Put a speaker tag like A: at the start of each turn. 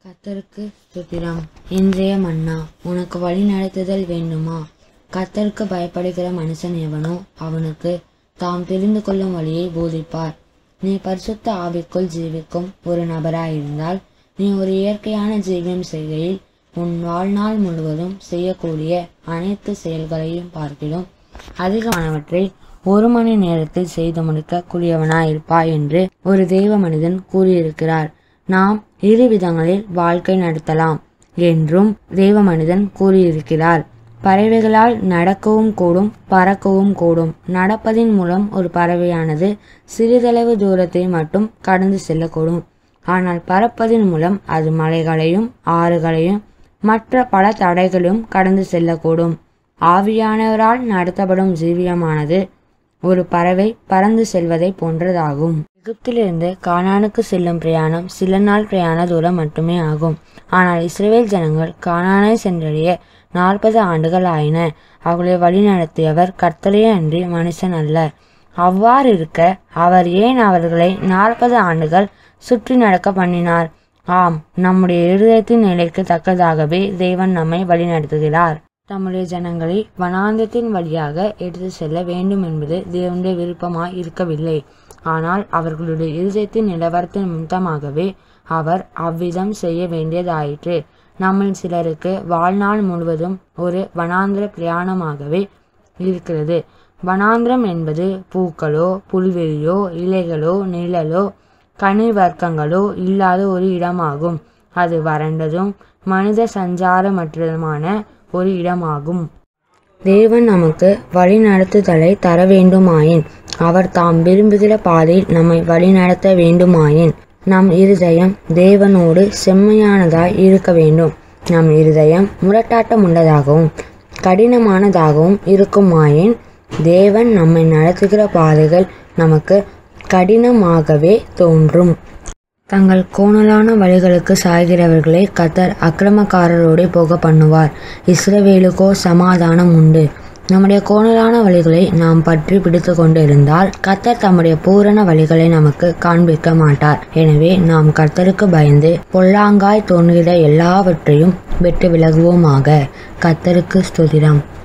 A: கர்த்தருக்கு ஸ்தோத்திரம் இன்றைய மன்னா உனக்கு வழி நடத்துதல் வேண்டுமா கர்த்தருக்கு பயப்படுகிற மனுஷன் எவனோ அவனுக்கு தாம் தெரிந்து கொள்ளும் வழியை போதிப்பார் நீ பரிசுத்த ஆவிக்குள் ஜீவிக்கும் ஒரு நபராயிருந்தால் நீ ஒரு இயற்கையான ஜீவியம் செய்கையில் உன் வாழ்நாள் முழுவதும் செய்யக்கூடிய அனைத்து செயல்களையும் பார்க்கிலும் அதிகமானவற்றை ஒரு மணி நேரத்தில் செய்து முடிக்க கூடியவனாயிருப்பாய் என்று ஒரு தெய்வ மனிதன் கூறியிருக்கிறார் நாம் இரு விதங்களில் வாழ்க்கை நடத்தலாம் என்றும் தெய்வ மனிதன் கூறியிருக்கிறார் பறவைகளால் நடக்கவும் கூடும் பறக்கவும் கூடும் நடப்பதின் மூலம் ஒரு பறவையானது சிறிதளவு தூரத்தை மட்டும் கடந்து செல்லக்கூடும் ஆனால் பறப்பதின் மூலம் அது மலைகளையும் ஆறுகளையும் மற்ற பல தடைகளையும் கடந்து செல்லக்கூடும் ஆவியானவரால் நடத்தப்படும் ஜீவியமானது ஒரு பறவை பறந்து செல்வதை போன்றதாகும் எகிப்திலிருந்து கானானுக்கு செல்லும் பிரயாணம் சில நாள் பிரயாண தூரம் மட்டுமே ஆகும் ஆனால் இஸ்ரேல் ஜனங்கள் கானானை சென்றடைய நாற்பது ஆண்டுகள் ஆயின அவர்களை வழிநடத்தியவர் கர்த்தரே அன்றி மனுஷன் அல்ல அவ்வாறு இருக்க அவர் ஏன் அவர்களை நாற்பது ஆண்டுகள் சுற்றி நடக்க பண்ணினார் ஆம் நம்முடைய இருதயத்தின் நிலைக்கு தக்கதாகவே தேவன் நம்மை வழிநடத்துகிறார் தம்முடைய ஜனங்களை வனாந்தத்தின் வழியாக எடுத்து செல்ல வேண்டும் என்பது தேவனுடைய விருப்பமாய் இருக்கவில்லை ஆனால் அவர்களுடைய இருதயத்தின் நிலவரத்தின் நிமித்தமாகவே அவர் அவ்விதம் செய்ய வேண்டியதாயிற்று நம்மில் சிலருக்கு வாழ்நாள் முழுவதும் ஒரு வனாந்திர பிரயாணமாகவே இருக்கிறது வனாந்திரம் என்பது பூக்களோ புல்வெளியோ இலைகளோ நிழலோ கனி வர்க்கங்களோ இல்லாத ஒரு இடமாகும் அது வறண்டதும் மனித சஞ்சாரமற்றதுமான ஒரு இடமாகும் தேவன் நமக்கு வழி நடத்துதலை தர வேண்டுமாயின் அவர் தாம் விரும்புகிற பாதையில் நம்மை வழிநடத்த வேண்டுமாயின் நம் இருதயம் தேவனோடு செம்மையானதாய் இருக்க வேண்டும் நம் இருதயம் முரட்டாட்டம் உள்ளதாகவும் கடினமானதாகவும் இருக்குமாயின் தேவன் நம்மை நடத்துகிற பாதைகள் நமக்கு கடினமாகவே தோன்றும் தங்கள் கோணலான வழிகளுக்கு சாய்கிறவர்களை கத்தர் அக்கிரமக்காரரோடு போக பண்ணுவார் இஸ்ரவேலுக்கோ சமாதானம் உண்டு நம்முடைய கோணலான வழிகளை நாம் பற்றி பிடித்து கொண்டிருந்தால் கத்தர் தம்முடைய பூரண வழிகளை நமக்கு காண்பிக்க மாட்டார் எனவே நாம் கர்த்தருக்கு பயந்து பொல்லாங்காய் தோன்றுகிற எல்லாவற்றையும் விட்டு விலகுவோமாக கத்தருக்கு ஸ்துதிரம்